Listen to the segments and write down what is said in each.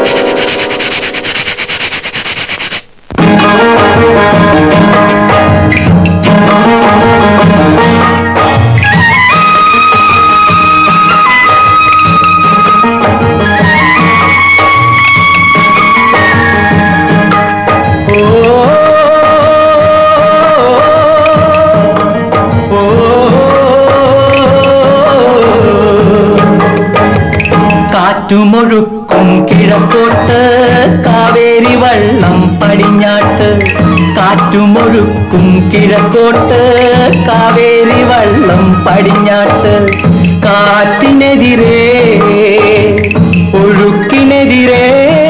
കാറ്റുമൊഴുക്കും കിഴക്കോട്ട് കാവേരി വള്ളം പടിഞ്ഞാട്ട് കാറ്റുമൊഴുക്കും കിഴക്കോട്ട് കാവേരി വള്ളം പടിഞ്ഞാട്ട് കാറ്റിനെതിരേ ഒഴുക്കിനെതിരേ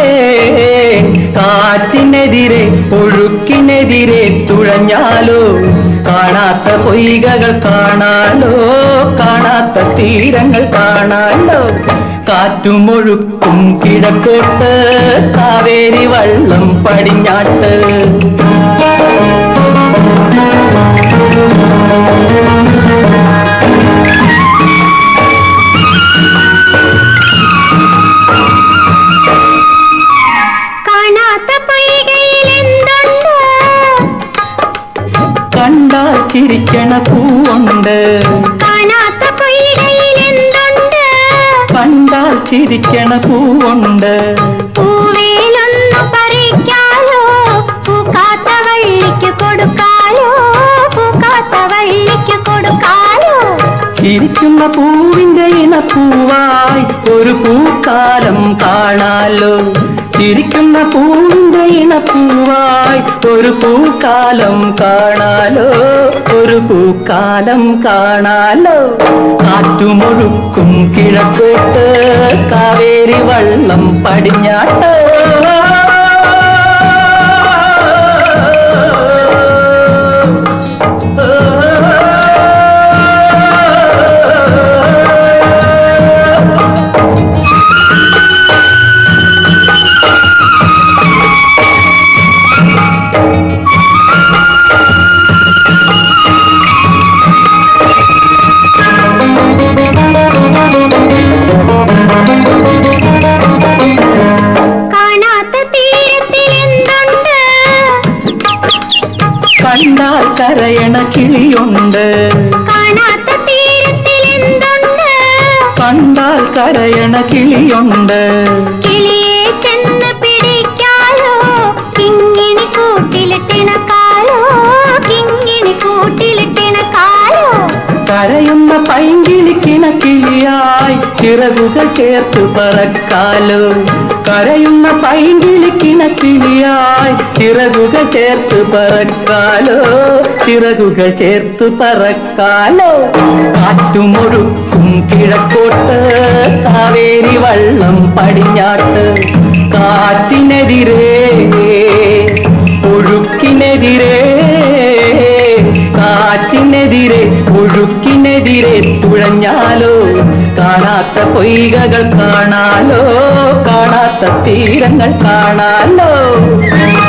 കാറ്റിനെതിരെ ഒഴുക്കിനെതിരെ തുഴഞ്ഞാലോ കാണാത്ത പൊയ്കകൾ കാണാലോ കാണാത്ത തീരങ്ങൾ കാണാലോ കാറ്റുമൊഴുക്കും കിഴക്കോട്ട് കാവേരി വള്ളം പടിഞ്ഞാട്ട് കാണാത്ത പൊയ്കയിൽ എന്തുണ്ട് കണ്ടാൽ ചിരിക്കണ പൂവുണ്ട് കാണാത്ത പൊയ്കയിൽ എന്തുണ്ട് കണ്ടാൽ ചിരിക്കണ പൂവുണ്ട് പൂവേലൊന്നു പറിക്കാലോ പൂക്കാത്ത വള്ളിക്ക് കൊടുക്കാലോ പൂക്കാത്ത വള്ളിക്ക് കൊടുക്കാലോ ചിരിക്കുന്ന പൂവിന്റെ ഇണപ്പൂവായി ഒരു പൂക്കാലം കാണാലോ ചിരിക്കുന്ന പൂവിന്റെ ഇണപ്പൂവായി ഒരു പൂക്കാലം കാണാലോ ഒരു പൂക്കാലം കാണാലോ കാറ്റുമൊഴുക്കും കിഴക്കോട്ട് കാവേരി വള്ളം പടിഞ്ഞാട്ട് കാണാത്ത തീരത്തിൽ എന്തുണ്ട് കണ്ടാൽ കരയണ കിളിയുണ്ട് കാണാത്ത തീരത്തിൽ എന്തുണ്ട് കണ്ടാൽ കരയണ കിളിയുണ്ട് കിളിയെ ചെന്ന് പിടിക്കാലോ കിങ്ങിണി കൂട്ടിലിട്ടിണക്കാലോ കിങ്ങിണി കൂട്ടിലിട്ടിണക്കാലോ കരയുന്ന പൈങ്കിളിക്കിണ കിളിയായി ചിറകുകൾ ചേർത്ത് പറക്കാലോ കരയുന്ന പൈങ്കിളിക്കിണ കിളിയായി ചിറകുകൾ ചേർത്ത് പറക്കാലോ ചിറകുകൾ ചേർത്ത് പറക്കാലോ കാറ്റുമൊഴുക്കും കിഴക്കോട്ട് കാവേരി വള്ളം പടിഞ്ഞാട്ട് കാറ്റിനെതിരേ ഒഴുക്കിനെതിരേ കാറ്റിനെതിരെ ഒഴുക്കിനെതിരെ തുഴഞ്ഞാലോ കാണാത്ത പൊയ്കകൾ കാണാലോ കാണാത്ത തീരങ്ങൾ കാണാലോ